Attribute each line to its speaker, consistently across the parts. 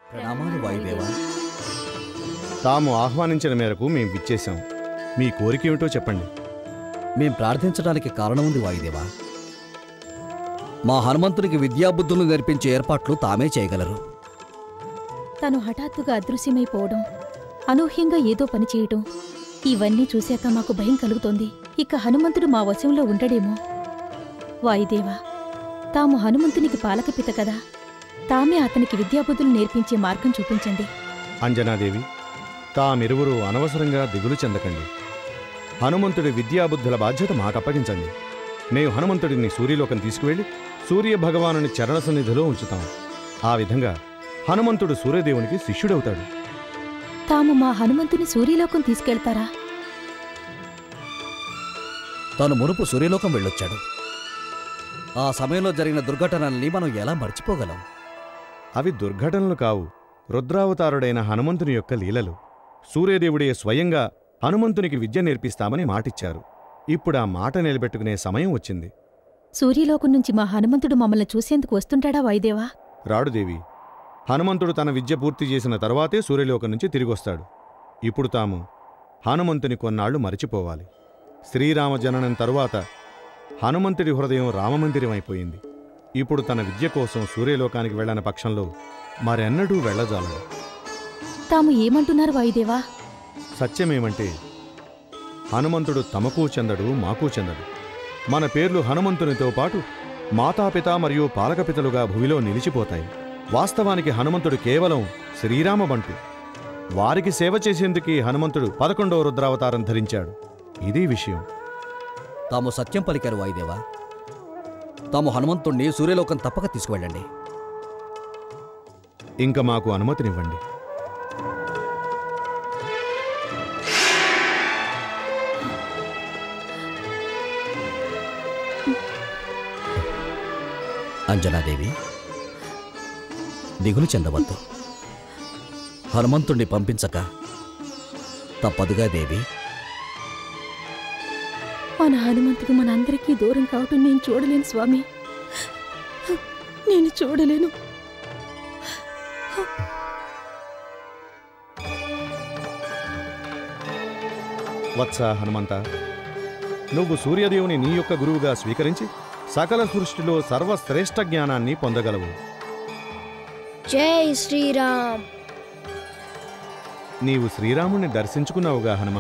Speaker 1: ప్రణామాలు వాయుదేవా
Speaker 2: తాము ఆహ్వానించిన మేరకు మేము విచ్చేశాం మీ కోరిక ఏమిటో చెప్పండి
Speaker 1: మేం ప్రార్థించడానికి కారణం ఉంది వాయుదేవా మా హనుమంతునికి విద్యాబుద్ధులు నేర్పించే ఏర్పాట్లు తామే చేయగలరు
Speaker 3: తను హఠాత్తుగా అదృశ్యమైపోవడం అనూహ్యంగా ఏదో పని చేయటం ఇవన్నీ చూశాక మాకు భయం కలుగుతోంది ఇక హనుమంతుడు మా వశంలో ఉండడేమో వాయుదేవా తాము హనుమంతునికి పాలకపిత కదా తామే అతనికి విద్యాబుద్ధులు నేర్పించే మార్గం చూపించండి
Speaker 2: అంజనాదేవి తామిరువురు అనవసరంగా దిగులు చెందకండి హనుమంతుడి విద్యాబుద్ధుల బాధ్యత మాకప్పగించండి మేము హనుమంతుడిని సూర్యలోకం తీసుకువెళ్ళి సూర్య భగవానుని చరణ సన్నిధిలో ఉంచుతాం ఆ విధంగా హనుమంతుడు సూర్యదేవునికి శిష్యుడవుతాడు
Speaker 3: తాము మా హనుమంతుని సూర్యలోకం తీసుకెళ్తారా
Speaker 1: తాను మునుపు సూర్యలోకం వెళ్ళొచ్చాడు ఆ సమయంలో జరిగిన దుర్ఘటనల్ని మనం ఎలా మర్చిపోగలం
Speaker 2: అవి దుర్ఘటనలు కావు రుద్రావతారుడైన హనుమంతుని యొక్క లీలలు సూర్యదేవుడే స్వయంగా హనుమంతునికి విద్య నేర్పిస్తామని మాటిచ్చారు ఇప్పుడు ఆ మాట నిలబెట్టుకునే సమయం వచ్చింది
Speaker 3: సూర్యలోకం నుంచి మా హనుమంతుడు మమ్మల్ని చూసేందుకు వస్తుంటాడా వాయుదేవా
Speaker 2: రాడుదేవి హనుమంతుడు తన విద్య పూర్తి చేసిన తరువాతే సూర్యలోకం నుంచి తిరిగొస్తాడు ఇప్పుడు తాము హనుమంతుని కొన్నాళ్లు మరిచిపోవాలి శ్రీరామ జననం తరువాత హనుమంతుడి హృదయం రామమందిరం అయిపోయింది ఇప్పుడు తన విద్య కోసం సూర్యలోకానికి వెళ్ళని పక్షంలో మరెన్నడూ వెళ్ళజాలడు
Speaker 3: తాము ఏమంటున్నారు వాయుదేవా
Speaker 2: సత్యమేమంటే హనుమంతుడు తమకు చెందడు మాకు చెందడు మన పేర్లు హనుమంతునితో పాటు మాతాపిత మరియు పాలకపితలుగా భువిలో నిలిచిపోతాయి వాస్తవానికి హనుమంతుడు కేవలం శ్రీరామ బంటు వారికి సేవ చేసేందుకు ఈ హనుమంతుడు పదకొండవ రుద్రావతారం ధరించాడు ఇదే విషయం
Speaker 1: తాము సత్యం పలికారు వాయుదేవా తాము హనుమంతుణ్ణి సూర్యలోకం తప్పక తీసుకువెళ్ళండి
Speaker 2: ఇంక మాకు అనుమతినివ్వండి
Speaker 1: అంజనాదేవి దిగులు చెందవద్దు హనుమంతుణ్ణి పంపించక తప్పదుగా దేవి
Speaker 3: మన హనుమంతుడు మనందరికీ దూరం కావటం నేను చూడలేను స్వామి నేను చూడలేను
Speaker 2: వత్స హనుమంత నువ్వు సూర్యదేవుని నీ యొక్క గురువుగా స్వీకరించి సకల సృష్టిలో సర్వశ్రేష్ఠ జ్ఞానాన్ని పొందగలవు
Speaker 4: జై శ్రీరామ్
Speaker 2: నీవు శ్రీరాముణ్ణి దర్శించుకున్నావుగా హనుమా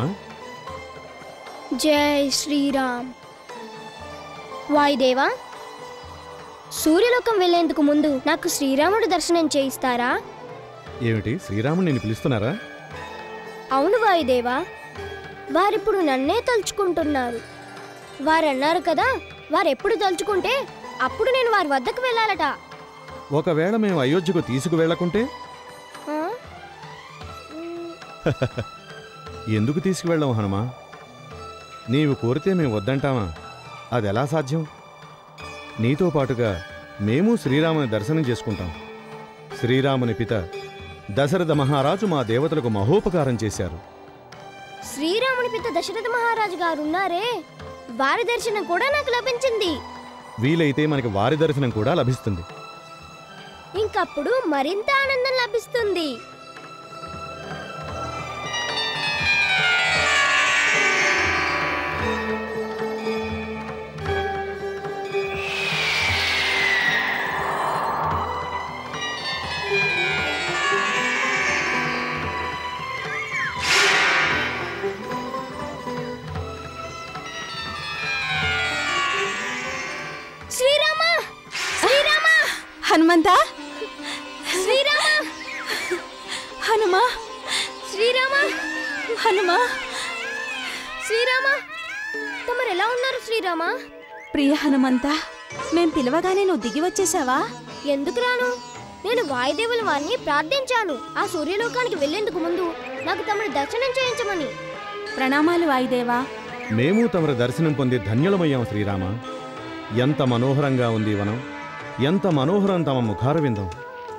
Speaker 4: జై శ్రీరామ్ వాయుదేవా సూర్యలోకం వెళ్లేందుకు ముందు నాకు శ్రీరాముడు దర్శనం చేయిస్తారా
Speaker 2: ఏమిటి శ్రీరాముని నేను పిలుస్తున్నారా
Speaker 4: అవును వాయుదేవా వారిప్పుడు నన్నే తలుచుకుంటున్నారు వారన్నారు కదా వారెప్పుడు తలుచుకుంటే అప్పుడు నేను వారి వద్దకు వెళ్ళాలట
Speaker 2: ఒకవేళ మేము అయోధ్యకు తీసుకువెళ్లకుంటే
Speaker 4: ఆ? మ్,
Speaker 2: ఎందుకు తీసుకువెళ్ళం హనుమా నీవు కోరితే మేము వద్దంటామా అదెలా సాధ్యం నీతో పాటుగా మేము శ్రీరాముని దర్శనం చేసుకుంటాం శ్రీరాముని పిత దశరథ మహారాజు మా దేవతలకు మహోపకారం చేశారు
Speaker 4: శ్రీరాముని పిత దశరథ మహారాజు గారు ఉన్నారే వారి దర్శనం కూడా నాకు లభించింది
Speaker 2: వీలైతే మనకి వారి దర్శనం కూడా లభిస్తుంది
Speaker 4: ఇంకప్పుడు మరింత ఆనందం లభిస్తుంది శ్రీరామ శ్రీరామ
Speaker 3: హనుమంత
Speaker 4: శ్రీరామ
Speaker 3: హనుమా
Speaker 4: శ్రీరామ
Speaker 3: హనుమా
Speaker 4: శ్రీరామ తమరు ఎలా ఉన్నారు శ్రీరామ
Speaker 3: ప్రియ హనుమంత మేం పిలవగానే నువ్వు దిగి వచ్చేసావా
Speaker 4: ఎందుకు రాను నేను వాయుదేవుల వారిని ప్రార్థించాను ఆ సూర్యలోకానికి వెళ్లేందుకు ముందు నాకు తమరి దర్శనం చేయించమని
Speaker 3: ప్రణామాలు వాయుదేవా
Speaker 2: మేము తమరి దర్శనం పొంది ధన్యులమయ్యాం శ్రీరామ ఎంత మనోహరంగా ఉంది ఈ వనం ఎంత మనోహరం తమ ముఖారవిందం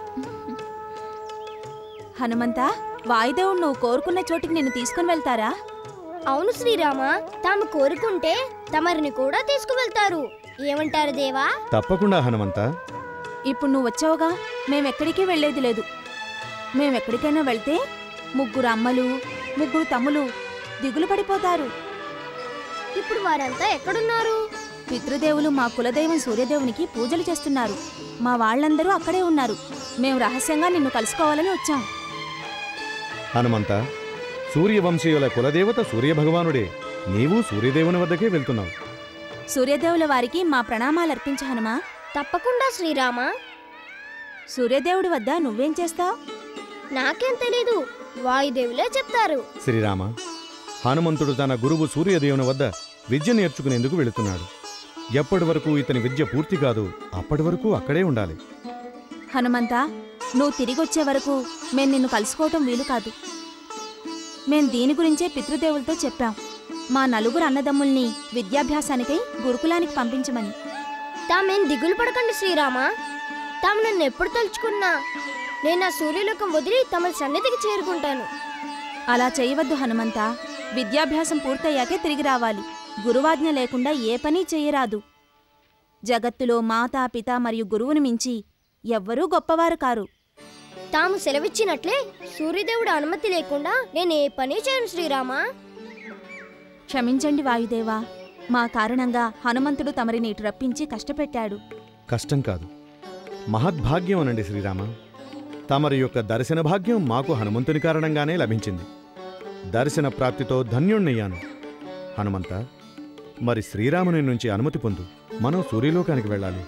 Speaker 3: హనుమంత వాయుదేవుడు నువ్వు కోరుకున్న చోటికి నిన్ను తీసుకుని వెళ్తారా
Speaker 4: అవును శ్రీరామ తాము కోరుకుంటే తమరిని కూడా తీసుకువెళ్తారు ఏమంటారు దేవా
Speaker 2: తప్పకుండా హనుమంత
Speaker 3: ఇప్పుడు నువ్వు వచ్చావుగా మేమెక్కడికి వెళ్ళేది లేదు
Speaker 5: మేమెక్కడికైనా వెళ్తే ముగ్గురు అమ్మలు ముగ్గురు తమ్ములు దిగులు పడిపోతారు
Speaker 4: ఇప్పుడు వారంతా ఎక్కడున్నారు
Speaker 5: పితృదేవులు మా కులదైవం సూర్యదేవునికి పూజలు చేస్తున్నారు మా వాళ్ళందరూ అక్కడే ఉన్నారు మేము రహస్యంగా నిన్ను కలుసుకోవాలని వచ్చాం
Speaker 2: హనుమంత సూర్యవంశీయుల కులదేవత సూర్యభగవానుడే నీవు సూర్యదేవుని వద్దకే వెళ్తున్నావు
Speaker 5: సూర్యదేవుల వారికి మా ప్రణామాలు అర్పించ హనుమా
Speaker 4: తప్పకుండా శ్రీరామ
Speaker 5: సూర్యదేవుడి వద్ద నువ్వేం చేస్తావు
Speaker 4: నాకేం తెలీదు వాయుదేవులే చెప్తారు
Speaker 2: శ్రీరామ హనుమంతుడు తన గురువు సూర్యదేవుని వద్ద విద్య నేర్చుకునేందుకు వెళుతున్నాడు ఎప్పటి వరకు ఇతని విద్య పూర్తి కాదు అప్పటి వరకు అక్కడే ఉండాలి
Speaker 5: హనుమంత నువ్వు తిరిగొచ్చే వరకు మేం నిన్ను కలుసుకోవటం వీలు కాదు మేం దీని గురించే పితృదేవులతో చెప్పాం మా నలుగురు అన్నదమ్ముల్ని విద్యాభ్యాసానికై గురుకులానికి పంపించమని
Speaker 4: తామేం దిగులు పడకండి శ్రీరామ తాము నన్ను ఎప్పుడు తలుచుకున్నా నేను ఆ సూర్యలోకం వదిలి తమ సన్నిధికి చేరుకుంటాను
Speaker 5: అలా చేయవద్దు హనుమంత విద్యాభ్యాసం పూర్తయ్యాకే తిరిగి రావాలి గురువాజ్ఞ లేకుండా ఏ పని చేయరాదు జగత్తులో మాతా పిత మరియు గురువుని మించి ఎవ్వరూ గొప్పవారు కారు
Speaker 4: తాము సెలవిచ్చినట్లే సూర్యదేవుడు అనుమతి లేకుండా నేను ఏ పని చేయను శ్రీరామ
Speaker 5: క్షమించండి వాయుదేవా మా కారణంగా హనుమంతుడు తమరిని ఇటు రప్పించి కష్టపెట్టాడు
Speaker 2: కష్టం కాదు మహద్భాగ్యం అనండి శ్రీరామ తమరి యొక్క దర్శన భాగ్యం మాకు హనుమంతుని కారణంగానే లభించింది దర్శన ప్రాప్తితో ధన్యుణ్ణయ్యాను హనుమంత మరి శ్రీరాముని నుంచి అనుమతి పొందు మనం సూర్యలోకానికి వెళ్ళాలి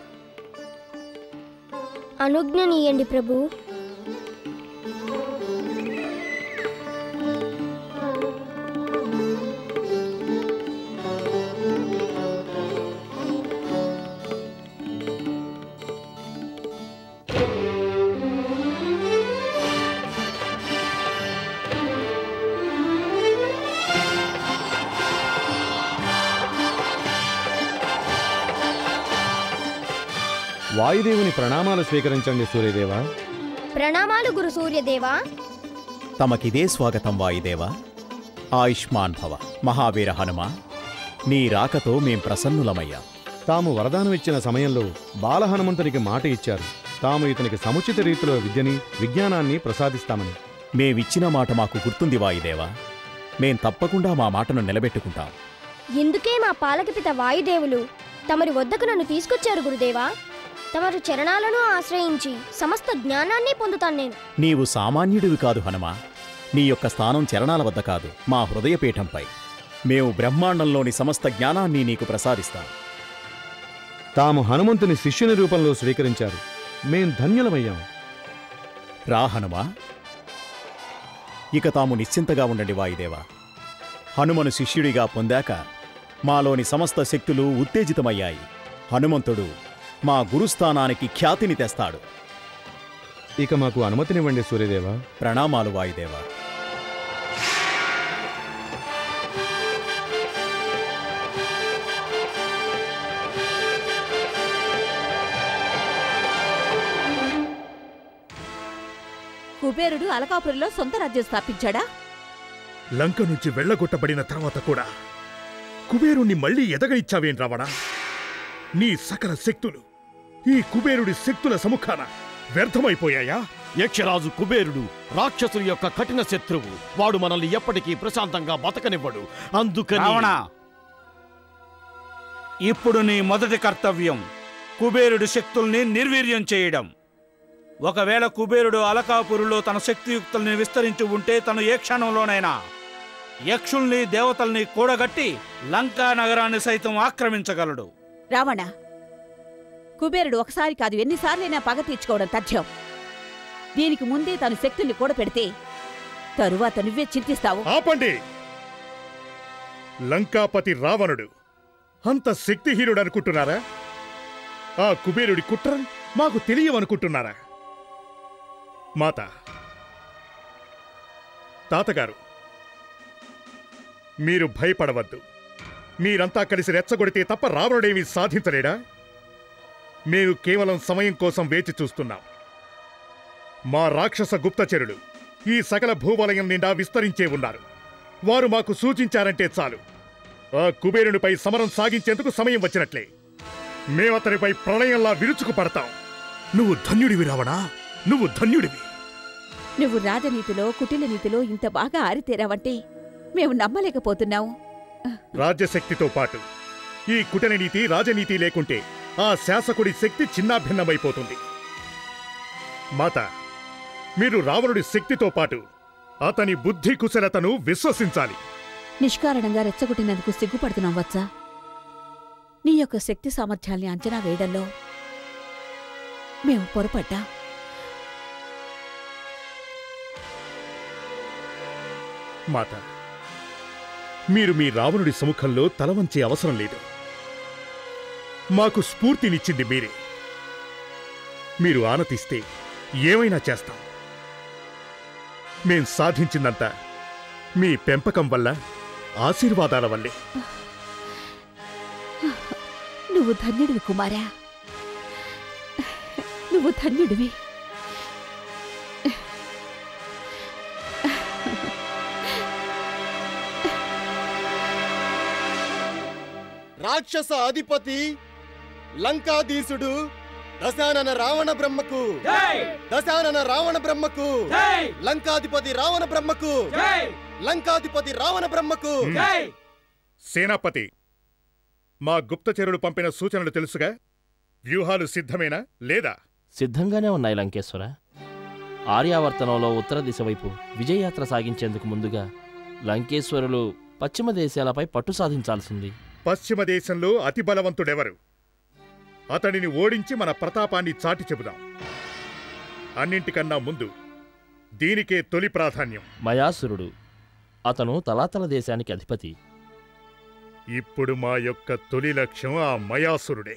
Speaker 4: అనుజ్ఞనీయండి ప్రభు
Speaker 2: వాయుదేవుని ప్రణామాలు స్వీకరించండి సూర్యదేవా
Speaker 4: ప్రణామాలు గురు సూర్యదేవా
Speaker 6: తమకిదే స్వాగతం వాయుదేవా ఆయుష్మాన్ భవ మహావీర హనుమ నీ రాకతో మేం ప్రసన్నులమయ్యాం
Speaker 2: తాము వరదానం ఇచ్చిన సమయంలో బాల హనుమంతునికి మాట ఇచ్చారు తాము ఇతనికి సముచిత రీతిలో విద్యని విజ్ఞానాన్ని ప్రసాదిస్తామని
Speaker 6: మేమిచ్చిన మాట మాకు గుర్తుంది వాయుదేవా మేం తప్పకుండా మా మాటను నిలబెట్టుకుంటాం
Speaker 4: ఇందుకే మా పాలకపిత వాయుదేవులు తమరి వద్దకు నన్ను తీసుకొచ్చారు గురుదేవా తమరు చరణాలను ఆశ్రయించి సమస్త జ్ఞానాన్ని పొందుతాను నేను
Speaker 6: నీవు సామాన్యుడివి కాదు హనుమా నీ యొక్క స్థానం చరణాల వద్ద కాదు మా హృదయపీఠంపై మేము బ్రహ్మాండంలోని సమస్త జ్ఞానాన్ని నీకు ప్రసాదిస్తాం
Speaker 2: తాము హనుమంతుని శిష్యుని రూపంలో స్వీకరించారు మేం ధన్యులమయ్యాం
Speaker 6: రా హనుమా ఇక తాము నిశ్చింతగా ఉండండి వాయుదేవా హనుమను శిష్యుడిగా పొందాక మాలోని సమస్త శక్తులు ఉత్తేజితమయ్యాయి హనుమంతుడు మా గురుస్థానానికి ఖ్యాతిని తెస్తాడు
Speaker 2: ఇక మాకు అనుమతినివ్వండి సూర్యదేవా
Speaker 6: ప్రణామాలు వాయుదేవా
Speaker 3: కుబేరుడు అలకాపురిలో సొంత రాజ్యం స్థాపించాడా
Speaker 7: లంక నుంచి వెళ్ళగొట్టబడిన తర్వాత కూడా కుబేరుణ్ణి మళ్ళీ ఎదగనిచ్చావేం రావణ నీ సకల శక్తులు ఈ కుబేరుడి శక్తుల సముఖాన వ్యర్థమైపోయాయా
Speaker 8: యక్షరాజు కుబేరుడు రాక్షసుల యొక్క కఠిన శత్రువు వాడు మనల్ని ఎప్పటికీ ప్రశాంతంగా బతకనివ్వడు అందుకని
Speaker 9: రావణ ఇప్పుడు నీ మొదటి కర్తవ్యం కుబేరుడి శక్తుల్ని నిర్వీర్యం చేయడం ఒకవేళ కుబేరుడు అలకాపురులో తన శక్తియుక్తుల్ని విస్తరించి ఉంటే తను ఏ క్షణంలోనైనా యక్షుల్ని దేవతల్ని కూడగట్టి లంకా నగరాన్ని సైతం ఆక్రమించగలడు
Speaker 3: రావణ కుబేరుడు ఒకసారి కాదు ఎన్నిసార్లైనా పగ తీర్చుకోవడం తథ్యం దీనికి ముందే తన శక్తుల్ని కూడా పెడితే తరువాత నువ్వే చింతిస్తావు
Speaker 7: ఆపండి లంకాపతి రావణుడు అంత శక్తిహీనుడు అనుకుంటున్నారా ఆ కుబేరుడి కుట్ర మాకు తెలియవనుకుంటున్నారా మాత తాతగారు మీరు భయపడవద్దు మీరంతా కలిసి రెచ్చగొడితే తప్ప రావణుడేమీ సాధించలేడా మేము కేవలం సమయం కోసం వేచి చూస్తున్నాం మా రాక్షస గుప్తచరులు ఈ సకల భూవలయం నిండా విస్తరించే ఉన్నారు వారు మాకు సూచించారంటే చాలు ఆ కుబేరునిపై సమరం సాగించేందుకు సమయం వచ్చినట్లే మేమతనిపై ప్రళయంలా విరుచుకు పడతాం నువ్వు ధన్యుడివి రావణా నువ్వు ధన్యుడివి
Speaker 10: నువ్వు రాజనీతిలో కుటిల నీతిలో ఇంత బాగా ఆరితేరావంటే మేము నమ్మలేకపోతున్నాము
Speaker 7: రాజ్యశక్తితో పాటు ఈ కుటన నీతి రాజనీతి లేకుంటే ఆ శాసకుడి శక్తి చిన్నాభిన్నమైపోతుంది మాత మీరు రావణుడి శక్తితో పాటు అతని బుద్ధి కుశలతను విశ్వసించాలి
Speaker 10: నిష్కారణంగా రెచ్చగొట్టినందుకు సిగ్గుపడుతున్నాం వచ్చా నీ యొక్క శక్తి సామర్థ్యాల్ని అంచనా వేయడంలో మేము పొరపడ్డా
Speaker 7: మాత మీరు మీ రావణుడి సముఖంలో తలవంచే అవసరం లేదు మాకు స్ఫూర్తినిచ్చింది మీరే మీరు ఆనతిస్తే ఏమైనా చేస్తాం మేం సాధించిందంతా మీ పెంపకం వల్ల ఆశీర్వాదాల వల్లే
Speaker 10: నువ్వు ధన్యుడివి కుమారా నువ్వు ధన్యుడివి
Speaker 11: రాక్షస అధిపతి లంకాధీసుడు దశానన రావణ బ్రహ్మకు దశానన రావణ బ్రహ్మకు లంకాధిపతి రావణ బ్రహ్మకు లంకాధిపతి రావణ బ్రహ్మకు
Speaker 7: సేనాపతి మా గుప్తచరుడు పంపిన సూచనలు తెలుసుగా వ్యూహాలు సిద్ధమేనా లేదా
Speaker 12: సిద్ధంగానే ఉన్నాయి లంకేశ్వర ఆర్యావర్తనంలో ఉత్తర దిశ వైపు విజయయాత్ర సాగించేందుకు ముందుగా లంకేశ్వరులు పశ్చిమ దేశాలపై పట్టు సాధించాల్సింది
Speaker 7: పశ్చిమ దేశంలో అతి బలవంతుడెవరు అతడిని ఓడించి మన ప్రతాపాన్ని చాటి చెబుదాం అన్నింటికన్నా ముందు దీనికే తొలి ప్రాధాన్యం
Speaker 12: మయాసురుడు అతను తలాతల దేశానికి అధిపతి
Speaker 7: ఇప్పుడు మా యొక్క తొలి లక్ష్యం ఆ మయాసురుడే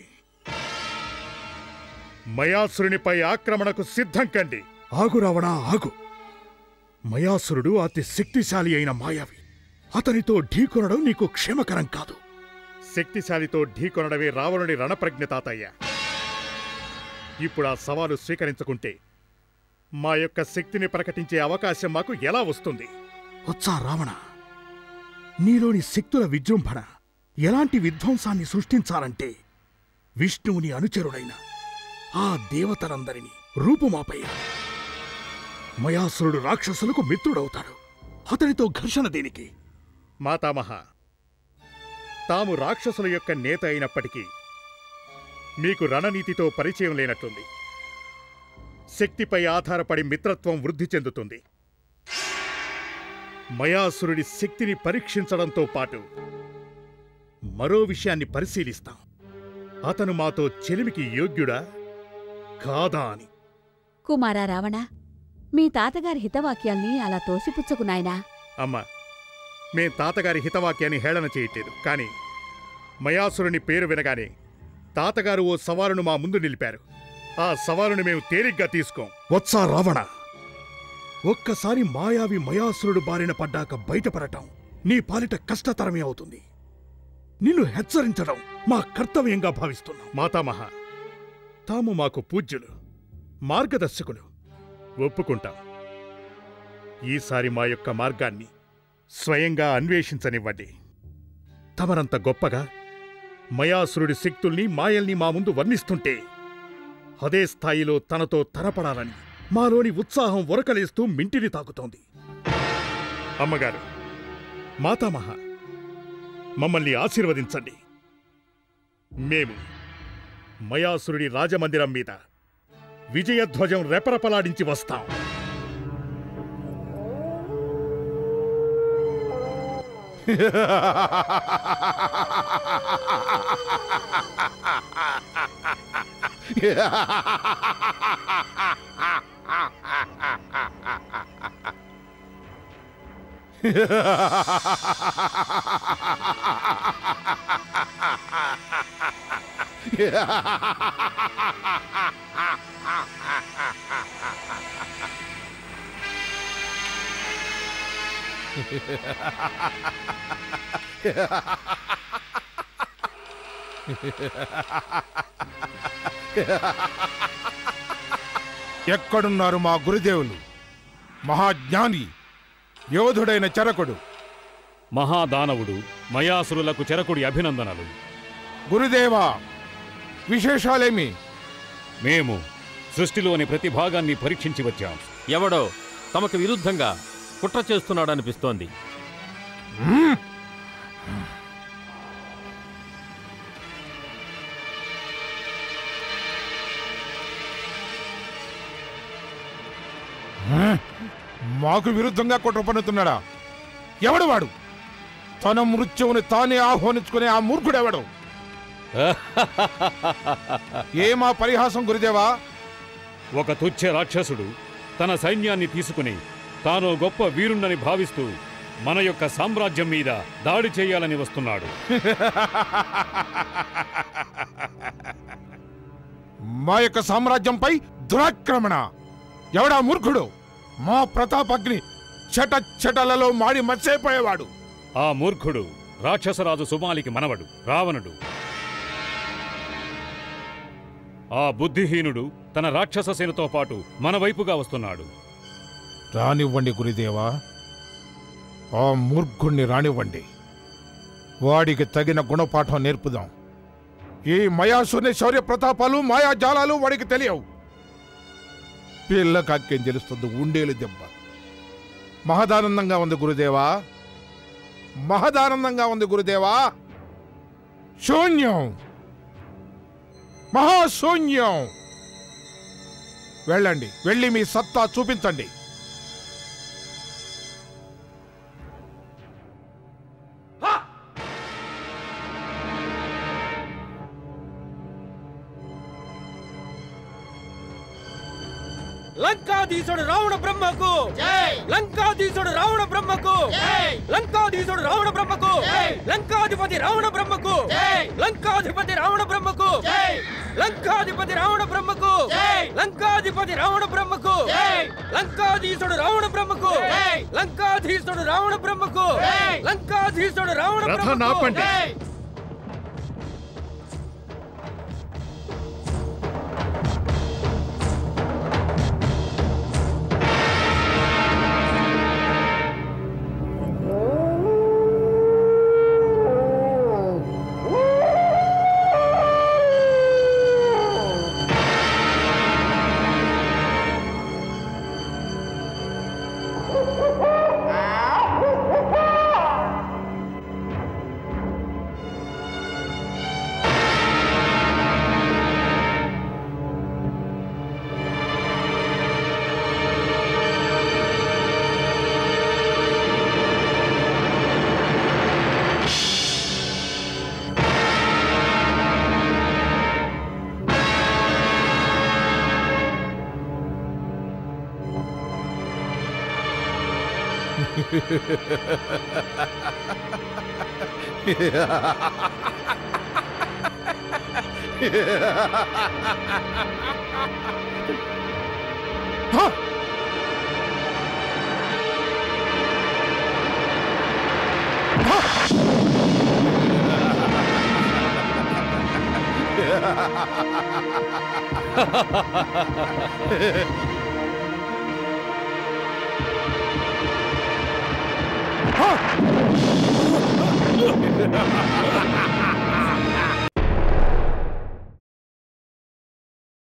Speaker 7: మయాసురునిపై ఆక్రమణకు సిద్ధం కండి ఆగు రావణా ఆగు మయాసురుడు అతి శక్తిశాలి అయిన మాయావి అతనితో ఢీకొనడం నీకు క్షేమకరం కాదు శక్తిశాలితో ఢీకొనడమే రావణుడి రణప్రజ్ఞ తాతయ్య ఇప్పుడు ఆ సవాలు స్వీకరించుకుంటే మా యొక్క శక్తిని ప్రకటించే అవకాశం మాకు ఎలా వస్తుంది వచ్చా రావణ నీలోని శక్తుల విజృంభణ ఎలాంటి విధ్వంసాన్ని సృష్టించాలంటే విష్ణువుని అనుచరుడైన ఆ దేవతలందరినీ రూపుమాపయ్యాడు మయాసురుడు రాక్షసులకు మిత్రుడవుతాడు అతనితో ఘర్షణ దేనికి మాతామహ తాము రాక్షసుల యొక్క నేత అయినప్పటికీ మీకు రణనీతితో పరిచయం లేనట్టుంది శక్తిపై ఆధారపడి మిత్రత్వం వృద్ధి చెందుతుంది మయాసురుడి శక్తిని పరీక్షించడంతో పాటు మరో విషయాన్ని పరిశీలిస్తాం అతను మాతో చెలిమికి యోగ్యుడా కాదా అని
Speaker 10: కుమారా రావణ మీ తాతగారి హితవాక్యాల్ని అలా తోసిపుచ్చకు నాయనా
Speaker 7: అమ్మా మేం తాతగారి హితవాక్యాన్ని హేళన చేయట్లేదు కానీ మయాసురుని పేరు వినగానే తాతగారు ఓ సవాలును మా ముందు నిలిపారు ఆ సవాలును మేము తేలిగ్గా తీసుకోం వత్సా రావణ ఒక్కసారి మాయావి మయాసురుడు బారిన పడ్డాక బయటపడటం నీ పాలిట కష్టతరమే అవుతుంది నిన్ను హెచ్చరించడం మా కర్తవ్యంగా భావిస్తున్నాం మాతామహ తాము మాకు పూజ్యులు మార్గదర్శకులు ఒప్పుకుంటాం ఈసారి మా యొక్క మార్గాన్ని స్వయంగా అన్వేషించనివ్వండి తమరంత గొప్పగా మయాసురుడి శక్తుల్ని మాయల్ని మా ముందు వర్ణిస్తుంటే అదే స్థాయిలో తనతో తరపడాలని మాలోని ఉత్సాహం ఉరకలేస్తూ మింటిని తాకుతోంది అమ్మగారు మాతామహ మమ్మల్ని ఆశీర్వదించండి మేము మయాసురుడి రాజమందిరం మీద విజయధ్వజం రెపరెపలాడించి వస్తాం
Speaker 13: ఎక్కడున్నారు మా గురుదేవులు మహాజ్ఞాని యోధుడైన చరకుడు
Speaker 14: మహాదానవుడు మయాసురులకు చెరకుడి అభినందనలు
Speaker 13: గురుదేవా విశేషాలేమి
Speaker 14: మేము సృష్టిలోని ప్రతి భాగాన్ని పరీక్షించి వచ్చాం
Speaker 12: ఎవడో
Speaker 14: తమకు విరుద్ధంగా కుట్ర చేస్తున్నాడనిపిస్తోంది
Speaker 13: మ్మ్. మ్మ్. మాకు విరుద్ధంగా కుట్ర పన్నుతున్నాడా ఎవడు వాడు తన మృత్యువుని తానే ఆహ్వానించుకునే ఆ మూర్ఖుడెవడు ఏమా పరిహాసం గురుదేవా
Speaker 14: ఒక తుచ్చ రాక్షసుడు తన సైన్యాన్ని తీసుకుని తాను గొప్ప వీరుణ్ణని భావిస్తూ మన యొక్క సామ్రాజ్యం మీద దాడి చేయాలని వస్తున్నాడు
Speaker 13: మా యొక్క సామ్రాజ్యంపై దురాక్రమణ ఎవడా మూర్ఖుడు మా ప్రతాపగ్ని చట చటలలో మాడి మర్చిపోయేవాడు
Speaker 14: ఆ మూర్ఖుడు రాక్షసరాజు సుమాలికి మనవడు రావణుడు ఆ బుద్ధిహీనుడు తన రాక్షస సేనతో పాటు మన వైపుగా వస్తున్నాడు
Speaker 13: రానివ్వండి గురుదేవా ఆ మూర్ఖుణ్ణి రానివ్వండి వాడికి తగిన గుణపాఠం నేర్పుదాం ఈ మయాసుని శౌర్య ప్రతాపాలు మాయాజాలాలు వాడికి తెలియవు పిల్ల కాక్యం తెలుస్తుంది ఉండేలు దెబ్బ మహదానందంగా ఉంది గురుదేవా మహదానందంగా ఉంది గురుదేవా శూన్యం మహాశూన్యం వెళ్ళండి వెళ్ళి మీ సత్తా చూపించండి
Speaker 15: లంకాధీశుడు రావణ బ్రహ్మకు లంకాధీశుడు రావణ బ్రహ్మకు లంకాధీశుడు రావణ బ్రహ్మకు లంకాధిపతి రావణ బ్రహ్మకు లంకాధిపతి రావణ బ్రహ్మకు లంకాధిపతి రావణ బ్రహ్మకు లంకాధిపతి రావణ బ్రహ్మకు లంకాధీశుడు రావణ బ్రహ్మకు లంకాధీశుడు రావణ బ్రహ్మకు లంకాధీశుడు రావణ
Speaker 7: రథాన్ని
Speaker 15: బ్రహ్మకు
Speaker 7: ఆపండి.
Speaker 13: Ha!